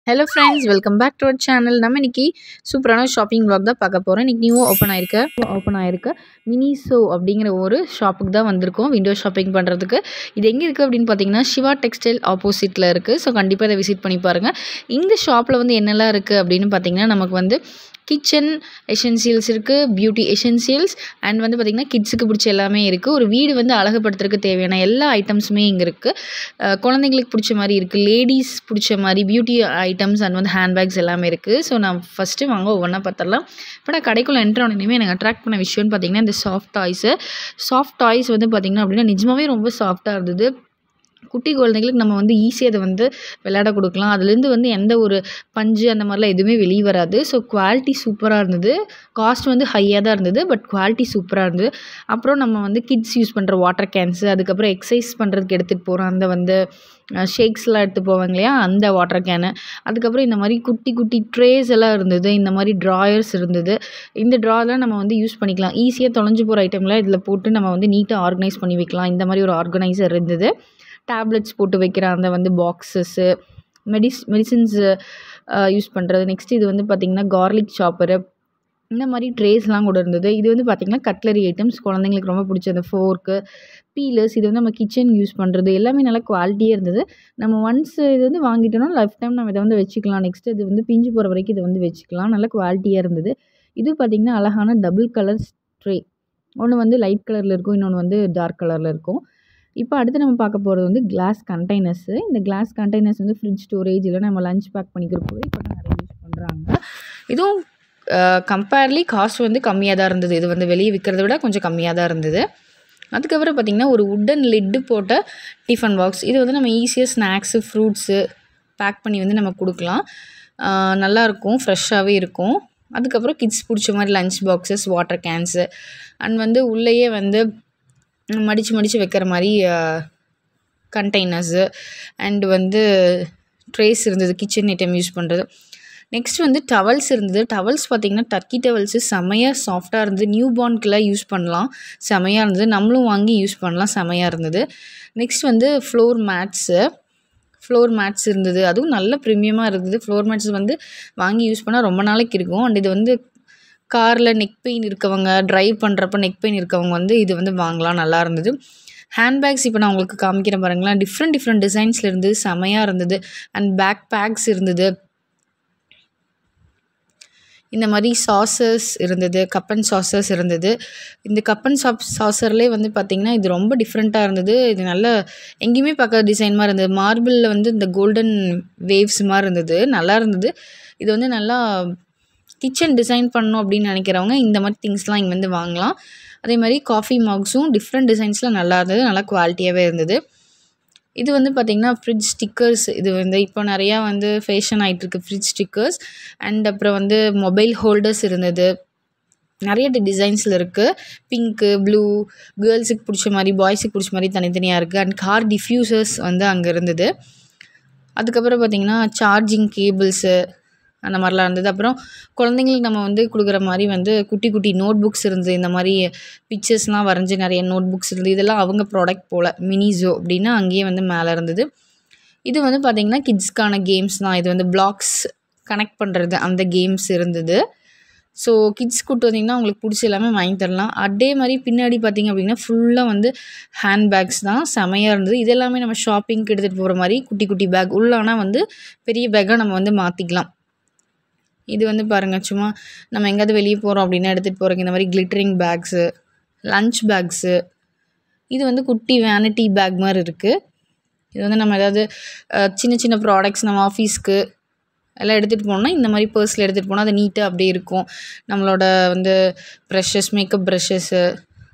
hello friends welcome back to our channel நம்ம இன்னைக்கு சூப்பரான ஷாப்பிங் vlog தான் பார்க்க போகிறோம் இன்றைக்கி நியூவாக ஓப்பன் ஆயிருக்க ஓப்பன் ஆயிருக்க மினிசோ அப்படிங்கிற ஒரு ஷாப்புக்கு தான் வந்திருக்கோம் விண்டோ ஷாப்பிங் பண்ணுறதுக்கு இது எங்கே இருக்குது அப்படின்னு பார்த்தீங்கன்னா சிவா டெக்ஸ்டைல் ஆப்போசிட்டில் இருக்குது ஸோ கண்டிப்பாக இதை விசிட் பண்ணி பாருங்கள் இந்த ஷாப்பில் வந்து என்னெல்லாம் இருக்குது அப்படின்னு பார்த்தீங்கன்னா நமக்கு வந்து கிச்சன் எசென்சியல்ஸ் இருக்குது பியூட்டி எசென்சியல்ஸ் அண்ட் வந்து பார்த்திங்கன்னா கிட்ஸுக்கு பிடிச்ச எல்லாமே இருக்குது ஒரு வீடு வந்து அழகுபடுத்துறதுக்கு தேவையான எல்லா ஐட்டம்ஸுமே இங்கே இருக்குது குழந்தைங்களுக்கு பிடிச்ச மாதிரி இருக்குது லேடிஸ் பிடிச்ச மாதிரி பியூட்டி ஐட்டம்ஸ் அண்ட் வந்து ஹேண்ட்பேக்ஸ் எல்லாமே இருக்குது ஸோ நான் ஃபஸ்ட்டு வாங்க ஒவ்வொன்றா பார்த்துடலாம் இப்போ நான் கடைக்குள்ளே என்ட்ரு ஆனதுமே எனக்கு அட்ராக்ட் பண்ண விஷயம்னு பார்த்தீங்கன்னா இந்த சாஃப்ட் டாய்ஸு சாஃப்ட் டாய்ஸ் வந்து பார்த்திங்கன்னா அப்படின்னா நிஜமாவே ரொம்ப சாஃப்டாக இருந்தது குட்டி குழந்தைங்களுக்கு நம்ம வந்து ஈஸியாக அதை வந்து விளையாட கொடுக்கலாம் அதுலேருந்து வந்து எந்த ஒரு பஞ்சு அந்த மாதிரிலாம் எதுவுமே வெளியே வராது ஸோ குவாலிட்டி சூப்பராக இருந்தது காஸ்ட் வந்து ஹையாக தான் இருந்தது பட் குவாலிட்டி சூப்பராக இருந்தது அப்புறம் நம்ம வந்து கிட்ஸ் யூஸ் பண்ணுற வாட்டர் கேன்ஸு அதுக்கப்புறம் எக்ஸசைஸ் பண்ணுறதுக்கு எடுத்துகிட்டு போகிறோம் அந்த வந்து ஷேக்ஸ்லாம் எடுத்து போவாங்க இல்லையா அந்த வாட்டர் கேனு அதுக்கப்புறம் இந்த மாதிரி குட்டி குட்டி ட்ரேஸ் எல்லாம் இருந்தது இந்த மாதிரி ட்ராயர்ஸ் இருந்தது இந்த ட்ராலாம் நம்ம வந்து யூஸ் பண்ணிக்கலாம் ஈஸியாக தொலைஞ்சு போகிற ஐட்டம்லாம் இதில் போட்டு நம்ம வந்து நீட்டாக ஆர்கனைஸ் பண்ணி வைக்கலாம் இந்த மாதிரி ஒரு ஆர்கனைசர் இருந்தது டேப்லெட்ஸ் போட்டு வைக்கிற அந்த வந்து பாக்ஸஸ்ஸு மெடிஸ் மெடிசின்ஸு யூஸ் பண்ணுறது நெக்ஸ்ட் இது வந்து பார்த்திங்கன்னா கார்லிக் சாப்பரு இந்த மாதிரி ட்ரேஸ்லாம் கூட இருந்தது இது வந்து பார்த்திங்கன்னா கட்லரி ஐட்டம்ஸ் குழந்தைங்களுக்கு ரொம்ப பிடிச்ச அந்த ஃபோர்க்கு பீலர்ஸ் இது வந்து நம்ம கிச்சன் யூஸ் பண்ணுறது எல்லாமே நல்லா குவாலிட்டியாக இருந்தது நம்ம ஒன்ஸ் இது வந்து வாங்கிட்டோம்னா லைஃப் டைம் நம்ம இதை வந்து வச்சுக்கலாம் நெக்ஸ்ட் இது வந்து பிஞ்சு போகிற வரைக்கும் இதை வந்து வச்சுக்கலாம் நல்ல குவாலிட்டியாக இருந்தது இது பார்த்திங்கன்னா அழகான டபுள் கலர் ட்ரே ஒன்று வந்து லைட் கலரில் இருக்கும் இன்னொன்று வந்து டார்க் கலரில் இருக்கும் இப்போ அடுத்து நம்ம பார்க்க போகிறது வந்து கிளாஸ் கண்டெய்னர்ஸு இந்த கிளாஸ் கண்டெய்னர்ஸ் வந்து ஃப்ரிட்ஜ் ஸ்டோரேஜ் இல்லை நம்ம லஞ்ச் பேக் பண்ணிக்கிறப்போ இப்போ நிறைய யூஸ் பண்ணுறாங்க இதுவும் கம்பேர்லி காஸ்ட் வந்து கம்மியாக தான் இருந்தது இது வந்து வெளியே விற்கிறத விட கொஞ்சம் கம்மியாக தான் இருந்தது அதுக்கப்புறம் பார்த்திங்கன்னா ஒரு உட்டன் லிட்டு போட்ட டிஃபன் பாக்ஸ் இது வந்து நம்ம ஈஸியாக ஸ்நாக்ஸு ஃப்ரூட்ஸு பேக் பண்ணி வந்து நம்ம கொடுக்கலாம் நல்லாயிருக்கும் ஃப்ரெஷ்ஷாகவே இருக்கும் அதுக்கப்புறம் கிட்ஸ் பிடிச்ச மாதிரி lunch boxes water cans and வந்து உள்ளேயே வந்து மடித்து மடித்து வைக்கிற மாதிரி கண்டெய்னர்ஸு அண்ட் வந்து ட்ரேஸ் இருந்தது கிச்சன் ஐட்டம் யூஸ் பண்ணுறது நெக்ஸ்ட் வந்து டவல்ஸ் இருந்தது டவல்ஸ் பார்த்திங்கன்னா டர்க்கி டவல்ஸு செமையாக சாஃப்டாக இருந்தது நியூ பார்ன்க்கெலாம் யூஸ் பண்ணலாம் செமையாக இருந்தது நம்மளும் வாங்கி யூஸ் பண்ணலாம் செமையாக இருந்தது நெக்ஸ்ட் வந்து ஃப்ளோர் மேட்ஸு ஃப்ளோர் மேட்ஸ் இருந்தது அதுவும் நல்ல ப்ரீமியமாக இருந்தது ஃப்ளோர் மேட்ஸ் வந்து வாங்கி யூஸ் பண்ணால் ரொம்ப நாளைக்கு இருக்கும் அண்ட் இது வந்து காரில் நெக் பெயின் இருக்கவங்க ட்ரைவ் பண்ணுறப்ப நெக் பெயின் இருக்கவங்க வந்து இது வந்து வாங்கலாம் நல்லா இருந்தது ஹேண்ட்பேக்ஸ் இப்போ நான் உங்களுக்கு காமிக்கிறேன் பாருங்களேன் டிஃப்ரெண்ட் டிஃப்ரெண்ட் டிசைன்ஸில் இருந்தது செமையாக இருந்தது அண்ட் பேக் பேக்ஸ் இருந்தது இந்த மாதிரி சாசஸ் இருந்தது கப் அண்ட் சாசஸ் இருந்தது இந்த கப் அண்ட் சாப் சாசர்லேயே வந்து பார்த்திங்கன்னா இது ரொம்ப டிஃப்ரெண்ட்டாக இருந்தது இது நல்ல எங்கேயுமே பார்க்காத டிசைன் மாதிரி இருந்தது மார்பிளில் வந்து இந்த கோல்டன் வேவ்ஸ் மாதிரி இருந்தது நல்லா இருந்தது இது வந்து நல்லா கிச்சன் டிசைன் பண்ணணும் அப்படின்னு நினைக்கிறவங்க இந்த மாதிரி திங்ஸ்லாம் இங்கே வந்து வாங்கலாம் அதே மாதிரி காஃபி மக்ஸும் டிஃப்ரெண்ட் டிசைன்ஸ்லாம் நல்லா இருந்தது நல்லா குவாலிட்டியாகவே இருந்தது இது வந்து பார்த்திங்கன்னா ஃப்ரிட்ஜ் ஸ்டிக்கர்ஸ் இது வந்து இப்போ நிறையா வந்து ஃபேஷன் ஆகிட்டுருக்கு ஃப்ரிட்ஜ் ஸ்டிக்கர்ஸ் அண்ட் அப்புறம் வந்து மொபைல் ஹோல்டர்ஸ் இருந்தது நிறைய டிசைன்ஸில் இருக்குது பிங்க்கு ப்ளூ கேர்ள்ஸுக்கு பிடிச்ச மாதிரி பாய்ஸுக்கு பிடிச்ச மாதிரி தனித்தனியாக இருக்குது அண்ட் கார் டிஃப்யூசர்ஸ் வந்து அங்கே இருந்தது அதுக்கப்புறம் பார்த்திங்கன்னா சார்ஜிங் கேபிள்ஸு அந்த மாதிரிலாம் இருந்தது அப்புறம் குழந்தைங்களுக்கு நம்ம வந்து கொடுக்குற மாதிரி வந்து குட்டி குட்டி நோட் புக்ஸ் இருந்தது இந்த மாதிரி பிக்சர்ஸ்லாம் வரைஞ்சி நிறைய நோட் புக்ஸ் இருந்தது இதெல்லாம் அவங்க ப்ராடக்ட் போல் மினிஸோ அப்படின்னா அங்கேயே வந்து மேலே இருந்தது இது வந்து பார்த்திங்கன்னா கிட்ஸ்க்கான கேம்ஸ் தான் இது வந்து பிளாக்ஸ் கனெக்ட் பண்ணுறது அந்த கேம்ஸ் இருந்தது ஸோ கிட்ஸ் கூட்டு வந்திங்கன்னா உங்களுக்கு பிடிச்ச எல்லாமே வாங்கி தரலாம் அதே மாதிரி பின்னாடி பார்த்திங்க அப்படின்னா ஃபுல்லாக வந்து ஹேண்ட் பேக்ஸ் தான் செமையாக இருந்தது இது எல்லாமே நம்ம ஷாப்பிங்க்கு எடுத்துகிட்டு போகிற மாதிரி குட்டி குட்டி பேக் உள்ளானா வந்து பெரிய பேக்காக நம்ம வந்து மாற்றிக்கலாம் இது வந்து பாருங்கள் சும்மா நம்ம எங்கேயாவது வெளியே போகிறோம் அப்படின்னா எடுத்துகிட்டு போகிறக்கு இந்த மாதிரி கிளிட்டரிங் பேக்ஸு லஞ்ச் பேக்ஸு இது வந்து குட்டி வேனிட்டி பேக் மாதிரி இருக்குது இது வந்து நம்ம ஏதாவது சின்ன சின்ன ப்ராடக்ட்ஸ் நம்ம ஆஃபீஸ்க்கு எல்லாம் எடுத்துகிட்டு போனோம்னா இந்த மாதிரி பர்ஸில் எடுத்துகிட்டு போனால் அது நீட்டாக அப்படியே இருக்கும் நம்மளோட வந்து ப்ரெஷஸ் மேக்கப் ப்ரெஷஸ்ஸு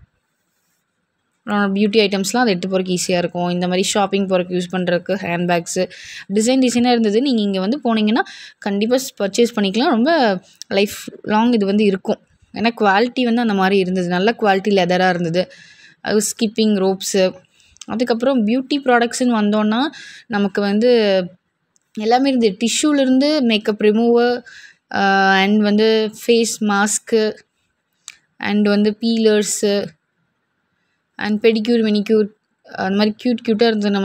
பியூட்டி ஐட்டம்ஸ்லாம் அதை எடுத்து போகிறக்கு ஈஸியாக இருக்கும் இந்த மாதிரி ஷாப்பிங் போகிறக்கு யூஸ் பண்ணுறதுக்கு ஹேண்ட் பேக்ஸு டிசைன் டிசைனாக இருந்தது நீங்கள் இங்கே வந்து போனீங்கன்னா கண்டிப்பாக பர்ச்சேஸ் பண்ணிக்கலாம் ரொம்ப லைஃப் லாங் இது வந்து இருக்கும் ஏன்னா குவாலிட்டி வந்து அந்த மாதிரி இருந்தது நல்ல குவாலிட்டி லெதராக இருந்தது அது ஸ்கிப்பிங் ரோப்ஸு அதுக்கப்புறம் பியூட்டி ப்ராடக்ட்ஸ்னு வந்தோன்னா நமக்கு வந்து எல்லாமே இருந்தது டிஷ்யூலேருந்து மேக்கப் ரிமூவர் அண்ட் வந்து ஃபேஸ் மாஸ்க்கு அண்ட் வந்து பீலர்ஸு அண்ட் பெடிக்யூர் மெனிக்யூர் அந்த மாதிரி க்யூட் க்யூட்டாக இருந்தது நம்ம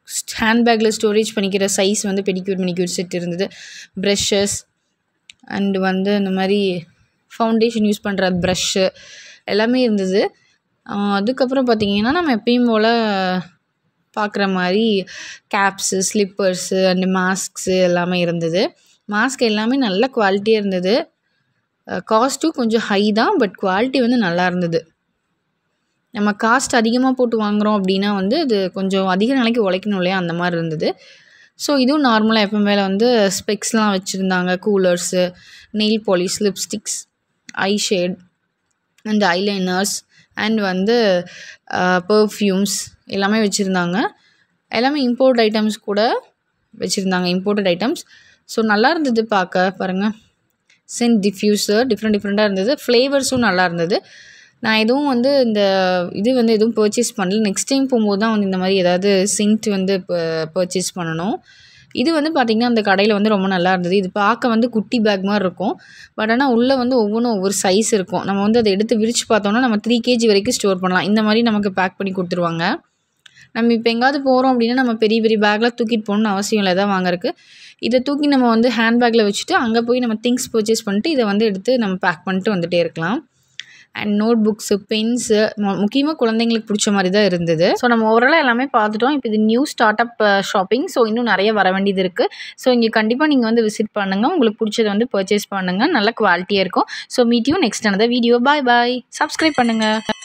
ஹேண்ட்பேக்கில் ஸ்டோரேஜ் பண்ணிக்கிற சைஸ் வந்து பெடிக்யூர் மினிக்யூர் செட் இருந்தது ப்ரெஷ்ஷஸ் அண்டு வந்து இந்த மாதிரி ஃபவுண்டேஷன் யூஸ் பண்ணுற ப்ரஷ்ஷு எல்லாமே இருந்தது அதுக்கப்புறம் பார்த்திங்கன்னா நம்ம எப்பயும் போல் பார்க்குற மாதிரி கேப்ஸு ஸ்லிப்பர்ஸு அண்டு மாஸ்க்ஸு எல்லாமே இருந்தது மாஸ்க் எல்லாமே நல்ல குவாலிட்டியாக இருந்தது காஸ்ட்டும் கொஞ்சம் ஹை தான் பட் குவாலிட்டி வந்து நல்லா இருந்தது நம்ம காஸ்ட் அதிகமாக போட்டு வாங்குகிறோம் அப்படின்னா வந்து அது கொஞ்சம் அதிக நாளைக்கு உழைக்கணும் இல்லையா அந்த மாதிரி இருந்தது ஸோ இதுவும் நார்மலாக எப்போ மேலே வந்து ஸ்பெக்ஸ்லாம் வச்சுருந்தாங்க coolers nail polish lipsticks eye shade and eyeliners and வந்து பர்ஃப்யூம்ஸ் எல்லாமே வச்சுருந்தாங்க எல்லாமே இம்போர்ட் ஐட்டம்ஸ் கூட வச்சுருந்தாங்க இம்போர்ட்டட் ஐட்டம்ஸ் ஸோ நல்லா இருந்தது பார்க்க பாருங்கள் சென்ட் டிஃப்யூசர் டிஃப்ரெண்ட் டிஃப்ரெண்ட்டாக இருந்தது ஃப்ளேவர்ஸும் நல்லா இருந்தது நான் எதுவும் வந்து இந்த இது வந்து எதுவும் பர்ச்சேஸ் பண்ணல நெக்ஸ்ட் டைம் போகும்போது தான் வந்து இந்த மாதிரி ஏதாவது சென்ட் வந்து இப்போ பர்ச்சேஸ் பண்ணணும் இது வந்து பார்த்திங்கன்னா அந்த கடையில் வந்து ரொம்ப நல்லா இருந்தது இது பார்க்க வந்து குட்டி பேக் மாதிரி இருக்கும் பட் ஆனால் உள்ளே வந்து ஒவ்வொன்றும் ஒவ்வொரு சைஸ் இருக்கும் நம்ம வந்து அதை எடுத்து விரித்து பார்த்தோன்னா நம்ம த்ரீ கேஜி வரைக்கும் ஸ்டோர் பண்ணலாம் இந்த மாதிரி நமக்கு பேக் பண்ணி கொடுத்துருவாங்க நம்ம இப்போ எங்கேயாவது போகிறோம் அப்படின்னா நம்ம பெரிய பெரிய பேக்கில் தூக்கிட்டு போகணுன்னு அவசியம் இல்லை எதாவது வாங்குறதுக்கு இதை தூக்கி நம்ம வந்து ஹேண்ட்பேக்கில் வச்சுட்டு அங்கே போய் நம்ம திங்ஸ் பர்ச்சேஸ் பண்ணிட்டு இதை வந்து எடுத்து நம்ம பேக் பண்ணிட்டு வந்துகிட்டே இருக்கலாம் அண்ட் நோட் புக்ஸு பென்ஸு முக்கியமாக குழந்தைங்களுக்கு பிடிச்ச மாதிரி தான் இருந்தது ஸோ நம்ம ஓவராலாக எல்லாமே பார்த்துட்டோம் இப்போ இது new start up shopping so இன்னும் நிறைய வர வேண்டியது இருக்குது ஸோ இங்கே கண்டிப்பாக நீங்கள் வந்து விசிட் பண்ணுங்கள் உங்களுக்கு பிடிச்சதை வந்து பர்ச்சேஸ் பண்ணுங்கள் நல்ல குவாலிட்டியாக இருக்கும் so meet you next another video bye bye subscribe பண்ணுங்கள்